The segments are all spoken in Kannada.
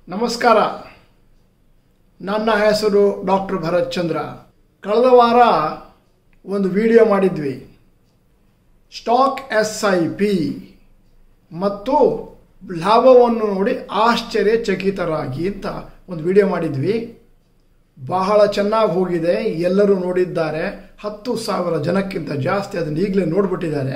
ನಮಸ್ಕಾರ ನನ್ನ ಹೆಸರು ಡಾಕ್ಟರ್ ಭರತ್ ಚಂದ್ರ ಕಳೆದ ವಾರ ಒಂದು ವಿಡಿಯೋ ಮಾಡಿದ್ವಿ ಸ್ಟಾಕ್ ಎಸ್ ಐ ಪಿ ಮತ್ತು ಲಾಭವನ್ನು ನೋಡಿ ಆಶ್ಚರ್ಯಚಕಿತರಾಗಿ ಅಂತ ಒಂದು ವಿಡಿಯೋ ಮಾಡಿದ್ವಿ ಬಹಳ ಚೆನ್ನಾಗಿ ಹೋಗಿದೆ ಎಲ್ಲರೂ ನೋಡಿದ್ದಾರೆ ಹತ್ತು ಸಾವಿರ ಜನಕ್ಕಿಂತ ಜಾಸ್ತಿ ಅದನ್ನು ಈಗಲೇ ನೋಡ್ಬಿಟ್ಟಿದ್ದಾರೆ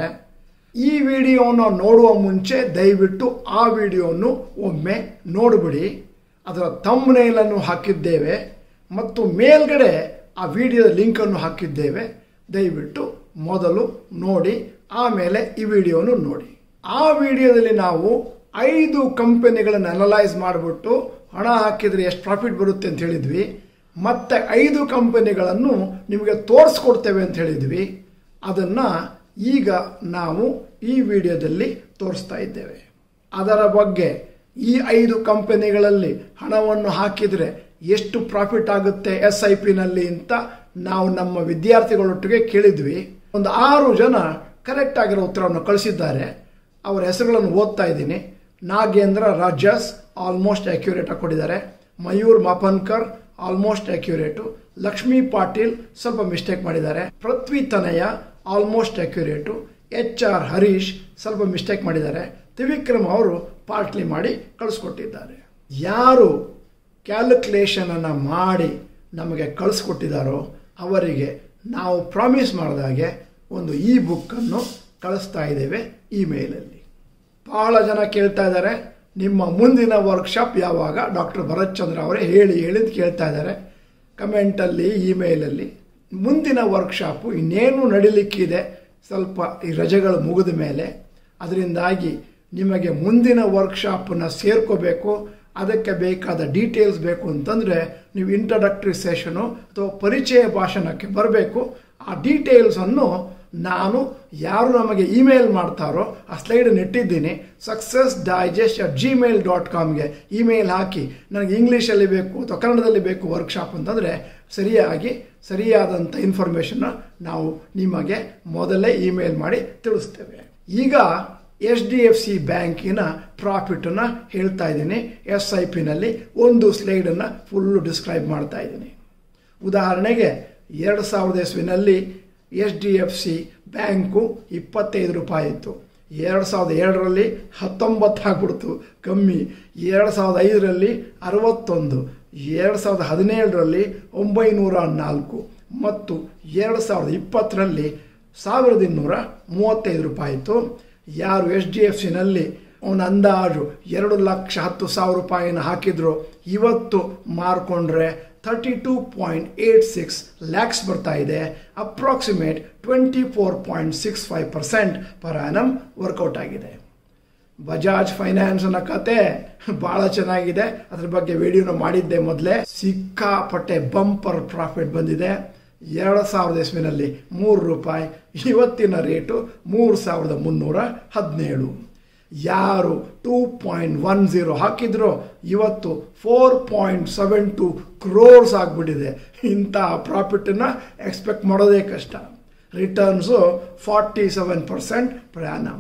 ಈ ವಿಡಿಯೋನ ನೋಡುವ ಮುಂಚೆ ದಯವಿಟ್ಟು ಆ ವಿಡಿಯೋವನ್ನು ಒಮ್ಮೆ ನೋಡಿಬಿಡಿ ಅದರ ತಮ್ನೇಲನ್ನು ಹಾಕಿದ್ದೇವೆ ಮತ್ತು ಮೇಲ್ಗಡೆ ಆ ವಿಡಿಯೋದ ಲಿಂಕನ್ನು ಹಾಕಿದ್ದೇವೆ ದಯವಿಟ್ಟು ಮೊದಲು ನೋಡಿ ಆಮೇಲೆ ಈ ವಿಡಿಯೋನು ನೋಡಿ ಆ ವಿಡಿಯೋದಲ್ಲಿ ನಾವು ಐದು ಕಂಪನಿಗಳನ್ನು ಅನಲೈಸ್ ಮಾಡಿಬಿಟ್ಟು ಹಣ ಹಾಕಿದರೆ ಎಷ್ಟು ಪ್ರಾಫಿಟ್ ಬರುತ್ತೆ ಅಂತ ಹೇಳಿದ್ವಿ ಮತ್ತೆ ಐದು ಕಂಪನಿಗಳನ್ನು ನಿಮಗೆ ತೋರಿಸ್ಕೊಡ್ತೇವೆ ಅಂತ ಹೇಳಿದ್ವಿ ಅದನ್ನು ಈಗ ನಾವು ಈ ವಿಡಿಯೋದಲ್ಲಿ ತೋರಿಸ್ತಾ ಇದ್ದೇವೆ ಅದರ ಬಗ್ಗೆ ಈ ಐದು ಕಂಪನಿಗಳಲ್ಲಿ ಹಣವನ್ನು ಹಾಕಿದರೆ ಎಷ್ಟು ಪ್ರಾಫಿಟ್ ಆಗುತ್ತೆ ಎಸ್ ಐ ಪಿನಲ್ಲಿ ಅಂತ ನಾವು ನಮ್ಮ ವಿದ್ಯಾರ್ಥಿಗಳೊಟ್ಟಿಗೆ ಕೇಳಿದ್ವಿ ಒಂದು ಆರು ಜನ ಕರೆಕ್ಟ್ ಆಗಿರೋ ಉತ್ತರವನ್ನು ಕಳಿಸಿದ್ದಾರೆ ಅವರ ಹೆಸರುಗಳನ್ನು ಓದ್ತಾ ಇದ್ದೀನಿ ನಾಗೇಂದ್ರ ರಾಜಸ್ ಆಲ್ಮೋಸ್ಟ್ ಅಕ್ಯುರೇಟ್ ಆಗಿ ಕೊಟ್ಟಿದ್ದಾರೆ ಮಯೂರ್ ಮಾಪನ್ಕರ್ ಆಲ್ಮೋಸ್ಟ್ ಅಕ್ಯುರೇಟು ಲಕ್ಷ್ಮೀ ಪಾಟೀಲ್ ಸ್ವಲ್ಪ ಮಿಸ್ಟೇಕ್ ಮಾಡಿದ್ದಾರೆ Prithvi Tanaya almost accurate H R Harish ಸ್ವಲ್ಪ ಮಿಸ್ಟೇಕ್ ಮಾಡಿದ್ದಾರೆ ತ್ರಿವಿಕ್ರಮ್ ಅವರು ಪಾರ್ಟ್ಲಿ ಮಾಡಿ ಕಳಿಸ್ಕೊಟ್ಟಿದ್ದಾರೆ ಯಾರು ಕ್ಯಾಲ್ಕುಲೇಷನ್ ಅನ್ನು ಮಾಡಿ ನಮಗೆ ಕಳಿಸ್ಕೊಟ್ಟಿದ್ದಾರೋ ಅವರಿಗೆ ನಾವು ಪ್ರಾಮಿಸ್ ಮಾಡಿದಾಗೆ ಒಂದು ಇ ಬುಕ್ಕನ್ನು ಕಳಿಸ್ತಾ ಇದ್ದೇವೆ ಇಮೇಲಲ್ಲಿ ಬಹಳ ಜನ ಕೇಳ್ತಾ ಇದ್ದಾರೆ ನಿಮ್ಮ ಮುಂದಿನ ವರ್ಕ್ಶಾಪ್ ಯಾವಾಗ ಡಾಕ್ಟರ್ ಭರತ್ ಚಂದ್ರ ಅವರೇ ಹೇಳಿ ಹೇಳಿದ್ ಕೇಳ್ತಾ ಇದ್ದಾರೆ ಕಮೆಂಟಲ್ಲಿ ಇಮೇಲಲ್ಲಿ ಮುಂದಿನ ವರ್ಕ್ಶಾಪು ಇನ್ನೇನು ನಡಿಲಿಕ್ಕಿದೆ ಸ್ವಲ್ಪ ಈ ರಜೆಗಳು ಮುಗಿದ ಮೇಲೆ ಅದರಿಂದಾಗಿ ನಿಮಗೆ ಮುಂದಿನ ವರ್ಕ್ಶಾಪನ್ನು ಸೇರ್ಕೋಬೇಕು ಅದಕ್ಕೆ ಬೇಕಾದ ಡೀಟೇಲ್ಸ್ ಬೇಕು ಅಂತಂದರೆ ನೀವು ಇಂಟ್ರಡಕ್ಟರಿ ಸೆಷನು ಅಥವಾ ಪರಿಚಯ ಭಾಷಣಕ್ಕೆ ಬರಬೇಕು ಆ ಡೀಟೇಲ್ಸನ್ನು ನಾನು ಯಾರು ನಮಗೆ ಇಮೇಲ್ ಮಾಡ್ತಾರೋ ಆ ಸ್ಲೈಡನ್ನು ಇಟ್ಟಿದ್ದೀನಿ success digest at gmail dot ಕಾಮ್ಗೆ ಇಮೇಲ್ ಹಾಕಿ ನನಗೆ ಇಂಗ್ಲೀಷಲ್ಲಿ ಬೇಕು ಅಥವಾ ಕನ್ನಡದಲ್ಲಿ ಬೇಕು ವರ್ಕ್ಶಾಪ್ ಅಂತಂದರೆ ಸರಿಯಾಗಿ ಸರಿಯಾದಂಥ ಇನ್ಫಾರ್ಮೇಷನ್ನ ನಾವು ನಿಮಗೆ ಮೊದಲೇ ಇಮೇಲ್ ಮಾಡಿ ತಿಳಿಸ್ತೇವೆ ಈಗ ಎಚ್ ಡಿ ಎಫ್ ಸಿ ಬ್ಯಾಂಕಿನ ಪ್ರಾಫಿಟನ್ನು ಹೇಳ್ತಾ ಇದ್ದೀನಿ ಎಸ್ ಐ ಪಿನಲ್ಲಿ ಒಂದು ಸ್ಲೈಡನ್ನು ಫುಲ್ಲು ಡಿಸ್ಕ್ರೈಬ್ ಮಾಡ್ತಾ ಇದ್ದೀನಿ ಉದಾಹರಣೆಗೆ ಎರಡು ಸಾವಿರದ ಇಸ್ವಿನಲ್ಲಿ H D F C bank ಇಪ್ಪತ್ತೈದು ರೂಪಾಯಿ ಇತ್ತು ಎರಡು ಸಾವಿರದ ಎರಡರಲ್ಲಿ ಹತ್ತೊಂಬತ್ತು ಆಗ್ಬಿಡ್ತು ಕಮ್ಮಿ ಎರಡು ಸಾವಿರದ ಐದರಲ್ಲಿ ಅರವತ್ತೊಂದು ಎರಡು ಸಾವಿರದ ಹದಿನೇಳರಲ್ಲಿ ಒಂಬೈನೂರ ನಾಲ್ಕು ಮತ್ತು ಎರಡು ಸಾವಿರದ ಇಪ್ಪತ್ತರಲ್ಲಿ ಸಾವಿರದ ಇನ್ನೂರ ಮೂವತ್ತೈದು ರೂಪಾಯಿ ಇತ್ತು ಯಾರು ಎಚ್ ಡಿ ಎಫ್ ಸಿನಲ್ಲಿ ಅವನ ಅಂದಾಜು ಎರಡು ಲಕ್ಷ ಹತ್ತು ಸಾವಿರ ರೂಪಾಯಿನ ಹಾಕಿದ್ರು ಇವತ್ತು ಮಾರ್ಕೊಂಡ್ರೆ thirty two point eight six lakhs ಬರ್ತಾ ಇದೆ approximate twenty four point six five percent per annum work out ಆಗಿದೆ ಬಜಾಜ್ ಫೈನಾನ್ಸ್ ಅನ್ನೋ ಕತೆ ಬಹಳ ಚೆನ್ನಾಗಿದೆ ಅದ್ರ ಬಗ್ಗೆ ವಿಡಿಯೋನ ಮಾಡಿದ್ದೆ ಮೊದಲೇ ಸಿಕ್ಕಾಪಟ್ಟೆ ಬಂಪರ್ ಪ್ರಾಫಿಟ್ ಬಂದಿದೆ ಎರಡು ಸಾವಿರದ ಇಸ್ವಿನಲ್ಲಿ ಮೂರು ರೂಪಾಯಿ ಇವತ್ತಿನ ರೇಟು ಮೂರು ಸಾವಿರದ ಮುನ್ನೂರ ಹದಿನೇಳು ಯಾರು ಟೂ ಪಾಯಿಂಟ್ ಒನ್ ಝೀರೋ ಹಾಕಿದ್ರು ಇವತ್ತು four point seven two crores ಆಗಿಬಿಟ್ಟಿದೆ ಇಂಥ ಪ್ರಾಫಿಟನ್ನು ಎಕ್ಸ್ಪೆಕ್ಟ್ ಮಾಡೋದೇ ಕಷ್ಟ returns forty seven percent per annum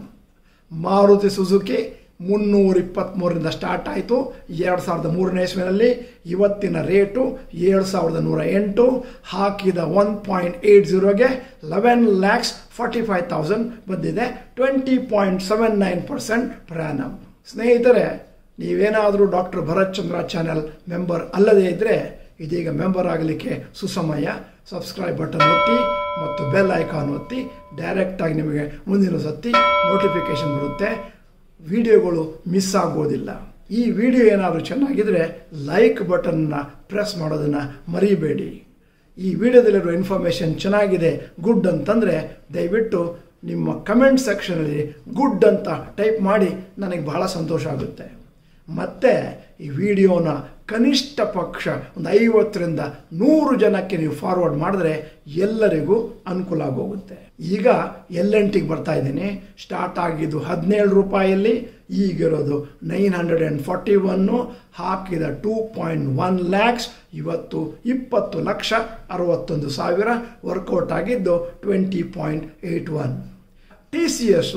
Maruti Suzuki ಮುನ್ನೂರ ಇಪ್ಪತ್ತ್ಮೂರರಿಂದ ಸ್ಟಾರ್ಟ್ ಆಯಿತು ಎರಡು ಸಾವಿರದ ಮೂರನೇ ಇಸ್ವಿನಲ್ಲಿ ಇವತ್ತಿನ ರೇಟು ಏಳು ಸಾವಿರದ ನೂರ ಎಂಟು ಹಾಕಿದ ಒನ್ ಪಾಯಿಂಟ್ ಏಯ್ಟ್ ಝೀರೋಗೆ eleven lakhs forty five thousand ಬಂದಿದೆ twenty point seven nine percent per annum ಸ್ನೇಹಿತರೆ ನೀವೇನಾದರೂ doctor Bharath Chandra channel member ಅಲ್ಲದೇ ಇದ್ದರೆ ಇದೀಗ ಮೆಂಬರ್ ಆಗಲಿಕ್ಕೆ ಸುಸಮಯ ಸಬ್ಸ್ಕ್ರೈಬ್ ಬಟನ್ ಒತ್ತಿ ಮತ್ತು ಬೆಲ್ ಐಕಾನ್ ಒತ್ತಿ ಡೈರೆಕ್ಟಾಗಿ ನಿಮಗೆ ಮುಂದಿನ ಸತಿ ನೋಟಿಫಿಕೇಶನ್ ಬರುತ್ತೆ ವಿಡಿಯೋಗಳು ಮಿಸ್ ಆಗೋದಿಲ್ಲ ಈ ವಿಡಿಯೋ ಏನಾದರೂ ಚೆನ್ನಾಗಿದ್ರೆ ಲೈಕ್ ಬಟನ್ನ ಪ್ರೆಸ್ ಮಾಡೋದನ್ನು ಮರಿಬೇಡಿ ಈ ವಿಡಿಯೋದಲ್ಲಿರೋ ಇನ್ಫಾರ್ಮೇಷನ್ ಚೆನ್ನಾಗಿದೆ ಗುಡ್ ಅಂತಂದರೆ ದಯವಿಟ್ಟು ನಿಮ್ಮ ಕಮೆಂಟ್ ಸೆಕ್ಷನಲ್ಲಿ ಗುಡ್ ಅಂತ ಟೈಪ್ ಮಾಡಿ ನನಗೆ ಬಹಳ ಸಂತೋಷ ಆಗುತ್ತೆ ಮತ್ತು ಈ ವಿಡಿಯೋನ ಕನಿಷ್ಠ ಪಕ್ಷ ಒಂದು ಐವತ್ತರಿಂದ ನೂರು ಜನಕ್ಕೆ ನೀವು ಫಾರ್ವರ್ಡ್ ಮಾಡಿದ್ರೆ ಎಲ್ಲರಿಗೂ ಅನುಕೂಲ ಆಗೋಗುತ್ತೆ ಈಗ ಎಲ್ ಎನ್ ಟಿಗೆ ಬರ್ತಾ ಇದ್ದೀನಿ ಸ್ಟಾರ್ಟ್ ಆಗಿದ್ದು ಹದಿನೇಳು ರೂಪಾಯಲ್ಲಿ ಈಗಿರೋದು nine hundred and forty one ಹಾಕಿದ ಟೂ ಪಾಯಿಂಟ್ ಒನ್ ಲ್ಯಾಕ್ಸ್ ಇವತ್ತು ಇಪ್ಪತ್ತು ಲಕ್ಷ ಅರವತ್ತೊಂದು ಸಾವಿರ ವರ್ಕೌಟ್ ಆಗಿದ್ದು twenty point eight one T C S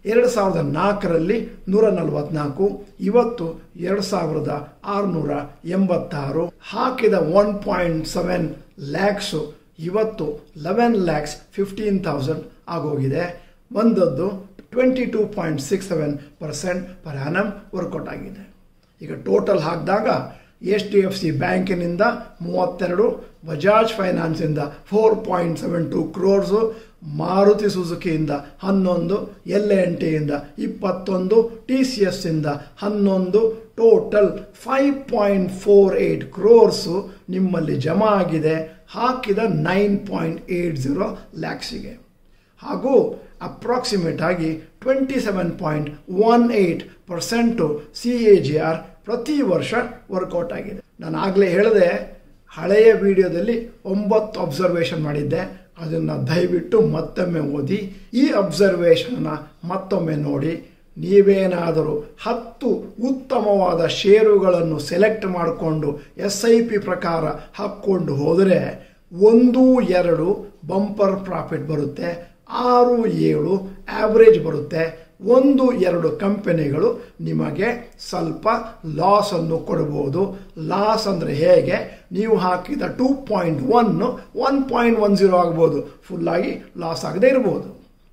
ಎರಡು ಸಾವಿರದ ನಾಲ್ಕರಲ್ಲಿ ನೂರ ನಲವತ್ನಾಲ್ಕು ಇವತ್ತು ಎರಡು ಸಾವಿರದ ಆರುನೂರ ಎಂಬತ್ತಾರು ಹಾಕಿದ ಒನ್ ಪಾಯಿಂಟ್ ಸೆವೆನ್ ಲ್ಯಾಕ್ಸು ಇವತ್ತು ಲೆವೆನ್ ಲ್ಯಾಕ್ಸ್ ಫಿಫ್ಟೀನ್ ತೌಸಂಡ್ ಆಗೋಗಿದೆ ಬಂದದ್ದು twenty two point six seven percent per annum work out ಆಗಿದೆ ಈಗ ಟೋಟಲ್ ಹಾಕಿದಾಗ ಎಚ್ ಡಿ ಎಫ್ ಸಿ ಬ್ಯಾಂಕಿನಿಂದ ಮೂವತ್ತೆರಡು ಬಜಾಜ್ ಫೈನಾನ್ಸಿಂದ four point seven two crores Maruti ಸುಜುಕಿಯಿಂದ ಹನ್ನೊಂದು ಎಲ್ ಎನ್ ಟಿಯಿಂದ ಇಪ್ಪತ್ತೊಂದು ಟಿ ಸಿ ಎಸ್ಸಿಂದ ಹನ್ನೊಂದು total five point four eight crores ನಿಮ್ಮಲ್ಲಿ ಜಮಾ ಆಗಿದೆ ಹಾಕಿದ ನೈನ್ ಪಾಯಿಂಟ್ ಏಯ್ಟ್ ಝೀರೋ ಲ್ಯಾಕ್ಸಿಗೆ ಹಾಗೂ ಅಪ್ರಾಕ್ಸಿಮೇಟ್ ಆಗಿ twenty seven point one eight percent C A G R ಪ್ರತಿ ವರ್ಷ ವರ್ಕೌಟ್ ಆಗಿದೆ ನಾನು ಆಗಲೇ ಹೇಳಿದೆ ಹಳೆಯ ವಿಡಿಯೋದಲ್ಲಿ ಒಂಬತ್ತು ಅಬ್ಸರ್ವೇಷನ್ ಮಾಡಿದ್ದೆ ಅದನ್ನು ದಯವಿಟ್ಟು ಮತ್ತೊಮ್ಮೆ ಓದಿ ಈ ಅಬ್ಸರ್ವೇಷನ್ನ ಮತ್ತೊಮ್ಮೆ ನೋಡಿ ನೀವೇನಾದರೂ ಹತ್ತು ಉತ್ತಮವಾದ ಷೇರುಗಳನ್ನು ಸೆಲೆಕ್ಟ್ ಮಾಡಿಕೊಂಡು ಎಸ್ ಐ ಪಿ ಪ್ರಕಾರ ಹಾಕ್ಕೊಂಡು ಹೋದರೆ ಒಂದು ಎರಡು ಬಂಪರ್ ಪ್ರಾಫಿಟ್ ಬರುತ್ತೆ ಆರು ಏಳು ಆವ್ರೇಜ್ ಬರುತ್ತೆ ಒಂದು ಎರಡು ಕಂಪನಿಗಳು ನಿಮಗೆ ಸ್ವಲ್ಪ ಲಾಸ್ ಅನ್ನು ಕೊಡ್ಬೋದು ಲಾಸ್ ಅಂದರೆ ಹೇಗೆ ನೀವು ಹಾಕಿದ two point one one point one zero ಆಗ್ಬೋದು ಫುಲ್ಲಾಗಿ ಲಾಸ್ ಆಗದೆ ಇರ್ಬೋದು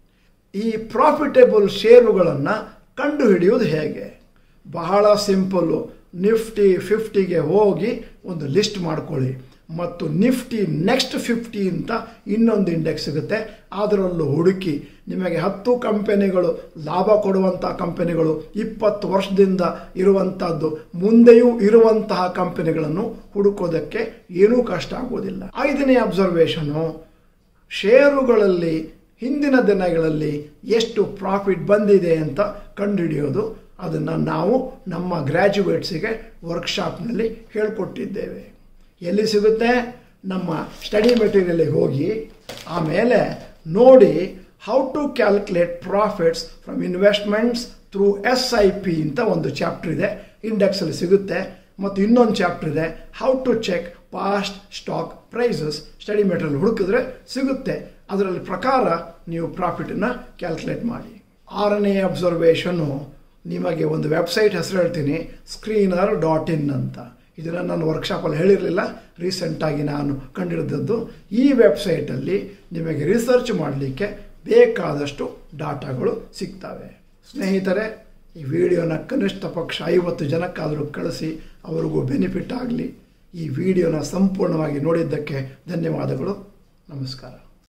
ಈ ಪ್ರಾಫಿಟೇಬಲ್ ಷೇರುಗಳನ್ನು ಕಂಡುಹಿಡಿಯೋದು ಹೇಗೆ ಬಹಳ ಸಿಂಪಲ್ಲು ನಿಫ್ಟಿ ಫಿಫ್ಟಿಗೆ ಹೋಗಿ ಒಂದು ಲಿಸ್ಟ್ ಮಾಡ್ಕೊಳ್ಳಿ ಮತ್ತು ನಿಫ್ಟಿ ನೆಕ್ಸ್ಟ್ ಫಿಫ್ಟಿ ಅಂತ ಇನ್ನೊಂದು ಇಂಡೆಕ್ಸ್ ಸಿಗುತ್ತೆ ಅದರಲ್ಲೂ ಹುಡುಕಿ ನಿಮಗೆ ಹತ್ತು ಕಂಪನಿಗಳು ಲಾಭ ಕೊಡುವಂಥ ಕಂಪನಿಗಳು ಇಪ್ಪತ್ತು ವರ್ಷದಿಂದ ಇರುವಂಥದ್ದು ಮುಂದೆಯೂ ಇರುವಂತಹ ಕಂಪನಿಗಳನ್ನು ಹುಡುಕೋದಕ್ಕೆ ಏನೂ ಕಷ್ಟ ಆಗೋದಿಲ್ಲ ಐದನೇ ಅಬ್ಸರ್ವೇಷನು ಷೇರುಗಳಲ್ಲಿ ಹಿಂದಿನ ದಿನಗಳಲ್ಲಿ ಎಷ್ಟು ಪ್ರಾಫಿಟ್ ಬಂದಿದೆ ಅಂತ ಕಂಡುಹಿಡಿಯೋದು ಅದನ್ನು ನಾವು ನಮ್ಮ ಗ್ರ್ಯಾಜುಯೇಟ್ಸಿಗೆ ವರ್ಕ್ಶಾಪ್ನಲ್ಲಿ ಹೇಳಿಕೊಟ್ಟಿದ್ದೇವೆ ಎಲ್ಲಿ ಸಿಗುತ್ತೆ ನಮ್ಮ ಸ್ಟಡಿ ಮೆಟೀರಿಯಲಿಗೆ ಹೋಗಿ ಆಮೇಲೆ ನೋಡಿ how to calculate profits from investments through S I P ಅಂತ ಒಂದು ಚಾಪ್ಟರ್ ಇದೆ ಇಂಡೆಕ್ಸಲ್ಲಿ ಸಿಗುತ್ತೆ ಮತ್ತು ಇನ್ನೊಂದು ಚಾಪ್ಟರ್ ಇದೆ how to check past stock prices study material ಹುಡುಕಿದ್ರೆ ಸಿಗುತ್ತೆ ಅದರಲ್ಲಿ ಪ್ರಕಾರ ನೀವು ಪ್ರಾಫಿಟನ್ನು ಕ್ಯಾಲ್ಕುಲೇಟ್ ಮಾಡಿ ಆರನೇ ಅಬ್ಸರ್ವೇಷನು ನಿಮಗೆ ಒಂದು ವೆಬ್ಸೈಟ್ ಹೆಸರು ಹೇಳ್ತೀನಿ ಸ್ಕ್ರೀನರ್ ಡಾಟ್ ಇನ್ ಅಂತ ಇದನ್ನು ನಾನು ವರ್ಕ್ಶಾಪಲ್ಲಿ ಹೇಳಿರಲಿಲ್ಲ ರೀಸೆಂಟಾಗಿ ನಾನು ಕಂಡಿಡಿದದ್ದು ಈ ವೆಬ್ಸೈಟಲ್ಲಿ ನಿಮಗೆ ರಿಸರ್ಚ್ ಮಾಡಲಿಕ್ಕೆ ಬೇಕಾದಷ್ಟು ಡಾಟಾಗಳು ಸಿಗ್ತವೆ ಸ್ನೇಹಿತರೆ ಈ ವಿಡಿಯೋನ ಕನಿಷ್ಠ ಪಕ್ಷ ಐವತ್ತು ಜನಕ್ಕಾದರೂ ಕಳಿಸಿ ಅವರಿಗೂ ಬೆನಿಫಿಟ್ ಆಗಲಿ ಈ ವಿಡಿಯೋನ ಸಂಪೂರ್ಣವಾಗಿ ನೋಡಿದ್ದಕ್ಕೆ ಧನ್ಯವಾದಗಳು ನಮಸ್ಕಾರ